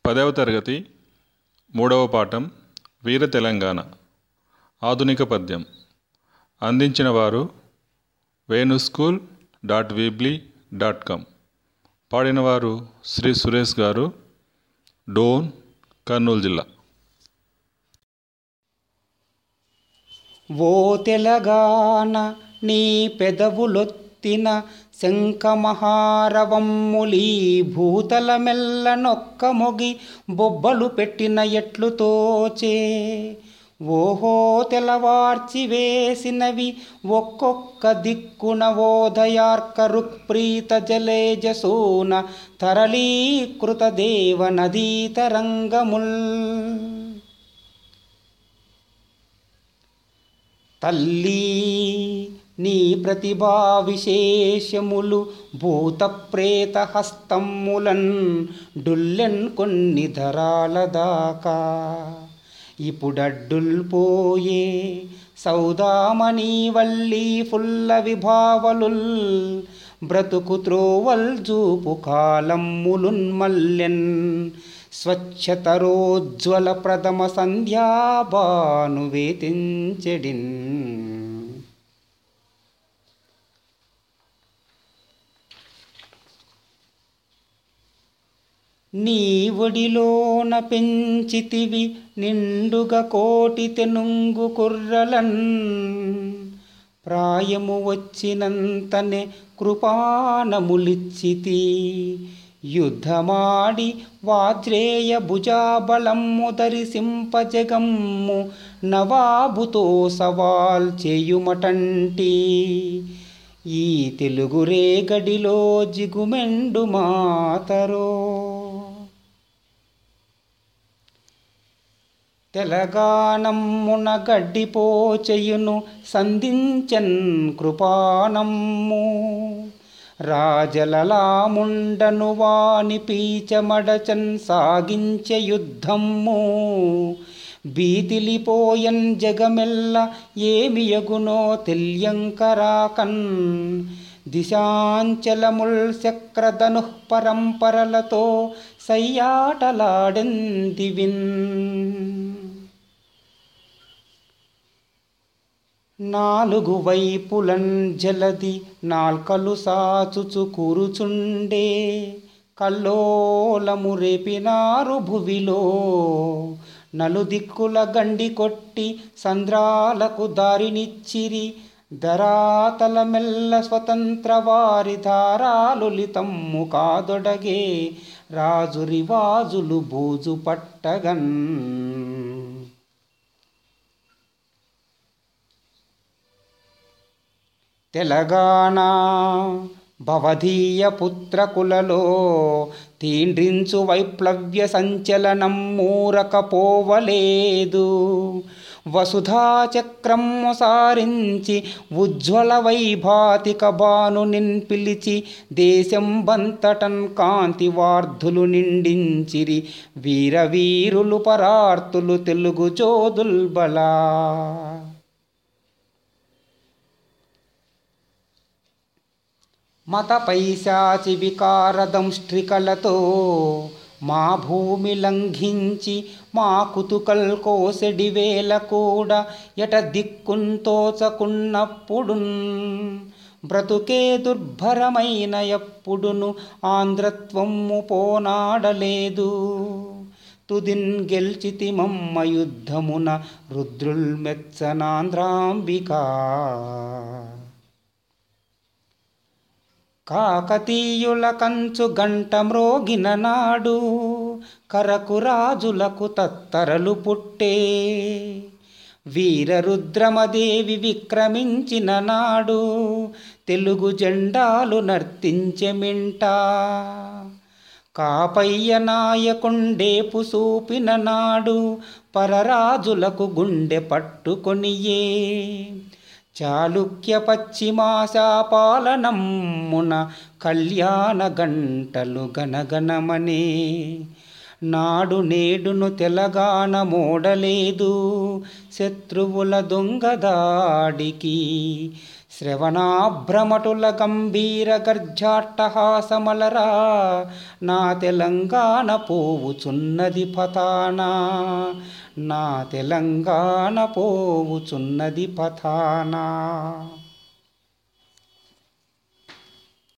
పదవ తరగతి మూడవ పాఠం వీర తెలంగాణ ఆధునిక పద్యం అందించిన వారు Venu school dot weebly dot com పాడినవారు శ్రీ సురేష్ గారు డోన్ కర్నూలు జిల్లా ఓ తెలంగాణ నీ పెదవులొత్తిన శంఖమహారవమ్ములీ భూతల మెల్ల నొక్క మొగి బొబ్బలు పెట్టిన ఎట్లు తోచే ఓహో తెలవార్చి వేసినవి ఒక్కొక్క దిక్కున ఓదయార్క రుక్ప్రీత జలేజసూన తరళీకృత దేవ నదీ తరంగముల్ తల్లి నీ ప్రతిభా విశేషములు భూత ప్రేత హస్తములన్ డుల్లెన్ కొన్ని ధరాల దాకా ఇప్పుడడ్డుల్ పోయే సౌదామణి వల్లి ఫుల్ల విభావలుల్ బ్రతుకు త్రోవల్ జూపు కాలమ్ములున్ మల్లెన్ స్వచ్ఛతరోజ్వల ప్రథమ సంధ్యాబాను వేతించెడిన్ నీ ఒడిలోన పెంచితివి నిండుగా కోటి తెనుంగు కుర్రలన్ ప్రాయము వచ్చినంతనే కృపానములిచ్చితి యుద్ధమాడి వాజ్రేయ భుజాబలమ్ము ధరిసింపజగమ్ము నవాబుతో సవాల్ చేయుమటంటి ఈ తెలుగు రేగడిలో జిగుమెండు మాతరో తెలంగాణమ్మున గడ్డిపోచెయును సంధించన్ కృపానమ్ము రాజలలాముండను వాని పీచమడచన్ సాగించే యుద్ధమ్ము బీతిలిపోయన్ జగమెల్ల ఏమియగునో తెలియంకరాకన్ దిశాంచలముల్ చక్రధను పరంపరలతో సయ్యాటలాడెందివిన్ నాలుగు వైపులన్ జలది నాల్కలు సాచుచు కూరుచుండే కల్లోలము రేపినారు భువిలో నలుదిక్కుల గండి కొట్టి సంద్రాలకు దారినిచ్చిరి ధరాతల మెల్ల స్వతంత్ర వారి ధారాలులితమ్ము కాదొడగే రాజు రివాజులు బూజు పట్టగన్ తెలంగాణ భవధీయ పుత్రకులలో తీండ్రించు వైప్లవ్య సంచలనం మూరకపోవలేదు వసుధా చక్రము సారించి ఉజ్వల వైభాతిక బాను నిన్ పిలిచి దేశం బంతటన్ కాంతి వార్ధులు నిండించిరి వీరవీరులు పరార్తులు తెలుగు జోదుల్బలా మత పైశాచి వికారదంష్ట్రికలతో మా భూమి లంఘించి మా కుతుకల్ కోసెడి వేల కూడా ఎట దిక్కుంతోచకున్నప్పుడు బ్రతుకే దుర్భరమైన ఎప్పుడును ఆంధ్రత్వము పోనాడలేదు తుదిన్ గెల్చితి మమ్మ యుద్ధమున రుద్రుల్ మెచ్చనాంధ్రాంబికా కాకతీయుల కంచు గంట మ్రోగిన నాడు కరకు రాజులకు తత్తరలు పుట్టే వీరరుద్రమదేవి విక్రమించిన నాడు తెలుగు జెండాలు నర్తించెమింట కాపయ్య నాయకుండేపు చూపిన నాడు పరరాజులకు గుండె పట్టుకొనియే చాళుక్య పశ్చిమాశాపాలనమ్మున కళ్యాణ గంటలు గనగనమనే నాడు నేడును తెలంగాణ మోడలేదు శత్రువుల దొంగదాడికి శ్రవణాభ్రమటుల గంభీర గర్జాట్టహాసమలరా నా తెలంగాణ పోవుచున్నది పతానా నా తెలంగాణ పోవుచున్నది పతానా